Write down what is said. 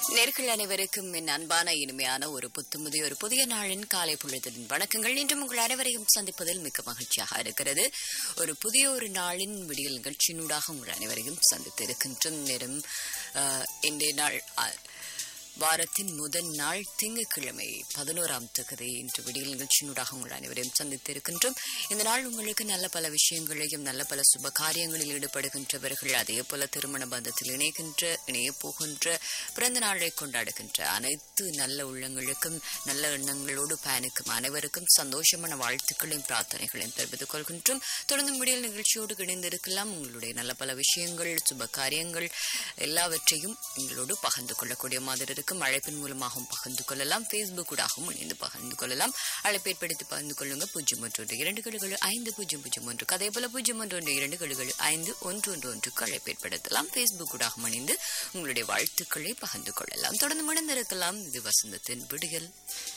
நேர்கள் அனைவருக்கும் என் அன்பான இனிமையான ஒரு புத்துமுதி ஒரு புதிய நாளின் காலை பொழுதின் வணக்கங்கள் இன்றும் உங்கள் அனைவரையும் சந்திப்பதில் மிக்க மகிழ்ச்சியாக இருக்கிறது ஒரு புதிய ஒரு நாளின் விடியல் நிகழ்ச்சியினூடாக உங்கள் அனைவரையும் சந்தித்து இருக்கின்றோம் நேரம் ஆஹ், இன்றைய நாள் ஆஹ், வாரத்தின் முதல் நாள் திங்கட்கிழமை பதினோராம் தொகுதி இன்று விடியல் நிகழ்ச்சியினூடாக உங்கள் அனைவரையும் சந்தித்து இருக்கின்றோம் இந்த நாள் உங்களுக்கு நல்ல பல விஷயங்களையும் நல்ல பல சுப காரியங்களில் ஈடுபடுகின்றவர்கள் அதே போல திருமண பந்தத்தில் இணைகின்ற இணைய போகின்ற பிறந்த நாளை கொண்டாடுகின்ற அனைத்து நல்ல உள்ளங்களுக்கும் நல்ல எண்ணங்களோடு பயணிக்கும் அனைவருக்கும் சந்தோஷமான வாழ்த்துக்களையும் பிரார்த்தனைகளையும் தெரிவித்துக் கொள்கின்றோம் தொடர்ந்து விடியல் நிகழ்ச்சியோடு இணைந்திருக்கலாம் உங்களுடைய நல்ல பல விஷயங்கள் சுப காரியங்கள் எல்லாவற்றையும் எங்களோடு பகிர்ந்து கொள்ளக்கூடிய மாதிரி இருக்கும் அழைப்பின் மூலமாகவும் பகிர்ந்து கொள்ளலாம் Facebook ஊடாகவும் இணைந்து பகிர்ந்து கொள்ளலாம் அழைப்பை ஏற்படுத்தி பகிர்ந்து கொள்ளுங்க பூஜ்ஜியம் ஒன்று ஒன்று இரண்டு கழுகள் ஐந்து பூஜ்ஜியம் பூஜ்ஜியம் ஒன்று அதே போல பூஜ்ஜியம் ஒன்று ஒன்று இரண்டு கழுகள் ஐந்து ஒன்று ஒன்று ஒன்றுக்கு அழைப்பு ஏற்படுத்தலாம் Facebook ஊடாகவும் இணைந்து உங்களுடைய வாழ்த்துக்களை பகிர்ந்து கொள்ளலாம் தொடர்ந்து மணிந்திருக்கலாம் இது வசந்தத்தின் விடியல்